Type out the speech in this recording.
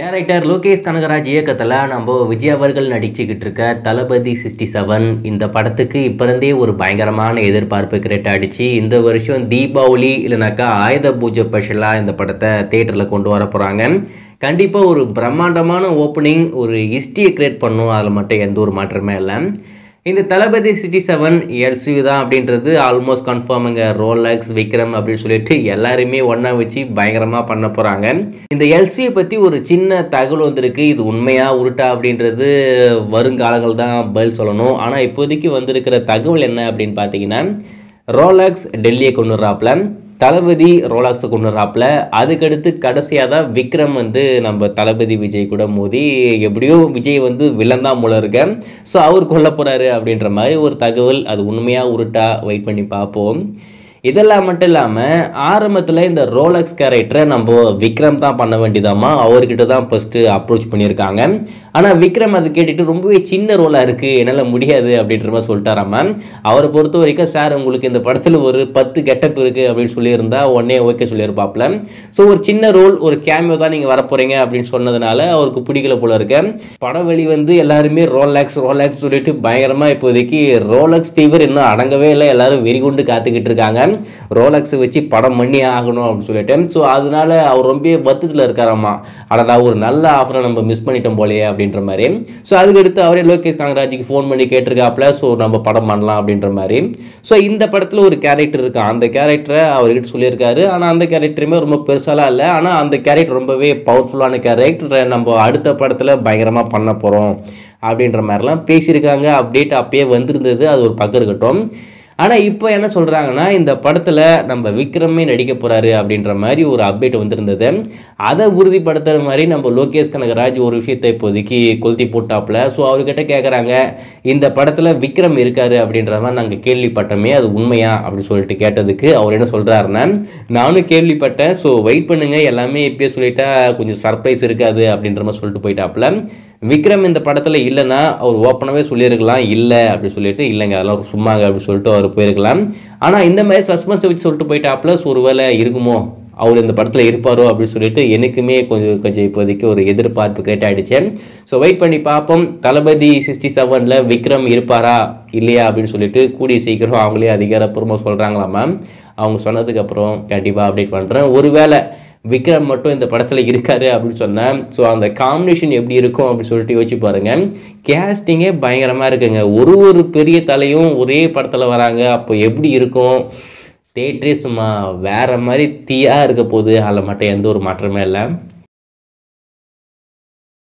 director Lokesh Kanagaraj இயக்கத்தில் நம்ம விஜய் அவர்கள் நடிச்சுக்கிட்டு இருக்க தளபதி சிக்ஸ்டி செவன் இந்த படத்துக்கு இப்போ இருந்தே ஒரு பயங்கரமான எதிர்பார்ப்பு கிரியேட் ஆயிடுச்சு இந்த வருஷம் தீபாவளி இல்லைனாக்கா ஆயுத பூஜை ஸ்பெஷலாக இந்த படத்தை தேட்டரில் கொண்டு வர போகிறாங்க கண்டிப்பாக ஒரு பிரம்மாண்டமான ஓப்பனிங் ஒரு ஹிஸ்ட்ரியை கிரியேட் பண்ணும் அதில் மட்டும் எந்த ஒரு மாற்றமே இல்லை இந்த தளபதி சிட்டி செவன் எல்சியூ தான் அப்படின்றது ஆல்மோஸ்ட் கன்ஃபார்முங்க ரோலக்ஸ் விக்ரம் அப்படின்னு சொல்லிட்டு எல்லாருமே ஒன்றா வச்சு பயங்கரமாக பண்ண போகிறாங்க இந்த எல்சியை பற்றி ஒரு சின்ன தகவல் வந்திருக்கு இது உண்மையா உருட்டா அப்படின்றது வருங்காலங்கள் தான் பதில் சொல்லணும் ஆனால் இப்போதைக்கு வந்திருக்கிற தகவல் என்ன அப்படின்னு பார்த்தீங்கன்னா ரோலக்ஸ் டெல்லியை கொண்டு வர்றாப்புல தளபதி ரோலாக்ஸை கொண்டு வர்றாப்புல அதுக்கடுத்து கடைசியாக தான் விக்ரம் வந்து நம்ம தளபதி விஜய் கூட மோதி எப்படியோ விஜய் வந்து வில்லன் தான் போல இருக்க ஸோ அவர் கொல்ல போகிறாரு அப்படின்ற மாதிரி ஒரு தகவல் அது உண்மையாக உருட்டா வெயிட் பண்ணி பார்ப்போம் இதெல்லாம் மட்டும் இல்லாமல் ஆரம்பத்தில் இந்த ரோலக்ஸ் கேரக்டரை நம்ம விக்ரம் தான் பண்ண வேண்டியதாமா அவர்கிட்ட தான் ஃபஸ்ட்டு அப்ரோச் பண்ணியிருக்காங்க ஆனால் விக்ரம் அது கேட்டுட்டு ரொம்பவே சின்ன ரோலாக இருக்குது என்னால் முடியாது அப்படின்ற மாதிரி சொல்லிட்டாராம அவரை பொறுத்த வரைக்கும் சார் உங்களுக்கு இந்த படத்தில் ஒரு பத்து கெட்டப் இருக்குது அப்படின்னு சொல்லியிருந்தா உடனே ஓகே சொல்லியிருப்பாப்ல ஸோ ஒரு சின்ன ரோல் ஒரு கேமியோ தான் நீங்கள் வரப்போகிறீங்க அப்படின்னு சொன்னதுனால அவருக்கு பிடிக்கல போல இருக்க படம் வெளி வந்து எல்லாருமே ரோலாக்ஸ் ரோலாக்ஸ் சொல்லிட்டு பயங்கரமாக இப்போதைக்கு ரோலக்ஸ் ஃபீவர் இன்னும் அடங்கவே இல்லை எல்லாரும் வெறிகுண்டு காத்துக்கிட்டு இருக்காங்க ரோலக்ஸ் வச்சு படம் பண்ணி ஆகணும் அப்படின்னு சொல்லிட்டு ஸோ அதனால அவர் ரொம்ப வருத்தத்தில் இருக்காராம்மா அடடா ஒரு நல்ல ஆஃபரை நம்ம மிஸ் பண்ணிட்டோம் போலயே அப்படின்ற மாதிரி ஸோ அதுக்கடுத்து அவரே லோகேஷ் கனகராஜுக்கு ஃபோன் பண்ணி கேட்டிருக்காப்புல ஸோ நம்ம படம் பண்ணலாம் அப்படின்ற மாதிரி ஸோ இந்த படத்தில் ஒரு கேரக்டர் இருக்கு அந்த கேரக்டரை அவர்கிட்ட சொல்லியிருக்காரு ஆனால் அந்த கேரக்டருமே ரொம்ப பெருசாலாம் இல்லை ஆனால் அந்த கேரக்டர் ரொம்பவே பவர்ஃபுல்லான கேரக்டர் நம்ம அடுத்த படத்தில் பயங்கரமாக பண்ண போகிறோம் அப்படின்ற மாதிரிலாம் பேசியிருக்காங்க அப்டேட் அப்பயே வந்திருந்தது அது ஒரு பக்கம் இருக்கட்டும் ஆனால் இப்போ என்ன சொல்கிறாங்கன்னா இந்த படத்தில் நம்ம விக்ரமே நடிக்க போகிறாரு அப்படின்ற மாதிரி ஒரு அப்டேட் வந்திருந்தது அதை உறுதிப்படுத்துகிற மாதிரி நம்ம லோகேஷ் கனகராஜ் ஒரு விஷயத்தை இப்போதைக்கு கொளுத்தி போட்டாப்புல ஸோ அவர்கிட்ட கேட்குறாங்க இந்த படத்தில் விக்ரம் இருக்காரு அப்படின்ற மாதிரி நாங்கள் கேள்விப்பட்டோமே அது உண்மையா அப்படின்னு சொல்லிட்டு கேட்டதுக்கு அவர் என்ன சொல்கிறாருன்னா நானும் கேள்விப்பட்டேன் ஸோ வெயிட் பண்ணுங்க எல்லாமே இப்பயே சொல்லிட்டா கொஞ்சம் சர்ப்ரைஸ் இருக்காது அப்படின்ற மாதிரி சொல்லிட்டு போயிட்டாப்புல விக்ரம் இந்த படத்தில் இல்லைன்னா அவர் ஓப்பனாகவே சொல்லியிருக்கலாம் இல்லை அப்படின்னு சொல்லிட்டு இல்லைங்க அதெல்லாம் சும்மாங்க அப்படின்னு சொல்லிட்டு அவர் போயிருக்கலாம் ஆனால் இந்த மாதிரி சஸ்பென்ஸை வச்சு சொல்லிட்டு போயிட்டாப்புல ஸோ ஒருவேளை இருக்குமோ அவர் இந்த படத்தில் இருப்பாரோ அப்படின்னு சொல்லிட்டு எனக்குமே கொஞ்சம் கொஞ்சம் இப்போதைக்கு ஒரு எதிர்பார்ப்பு கிரியேட் ஆகிடுச்சு ஸோ வெயிட் பண்ணி பார்ப்போம் தளபதி சிக்ஸ்டி செவனில் விக்ரம் இருப்பாரா இல்லையா அப்படின்னு சொல்லிட்டு கூடிய சீக்கிரம் அவங்களே அதிகாரப்பூர்வமாக சொல்கிறாங்களாமா அவங்க சொன்னதுக்கப்புறம் கண்டிப்பாக அப்டேட் பண்ணுறேன் ஒருவேளை விக்ரம் மட்டும் இந்த படத்தில் இருக்காரு அப்படின்னு சொன்னேன் ஸோ அந்த காம்பினேஷன் எப்படி இருக்கும் அப்படின்னு சொல்லிட்டு யோசிச்சு பாருங்க கேஸ்டிங்கே பயங்கரமாக இருக்குங்க ஒரு ஒரு பெரிய தலையும் ஒரே படத்தில் வராங்க அப்போ எப்படி இருக்கும் தேட்டரே சும்மா வேற மாதிரி தீயாக இருக்க போகுது அதில் மட்டும் எந்த ஒரு மாற்றமே இல்லை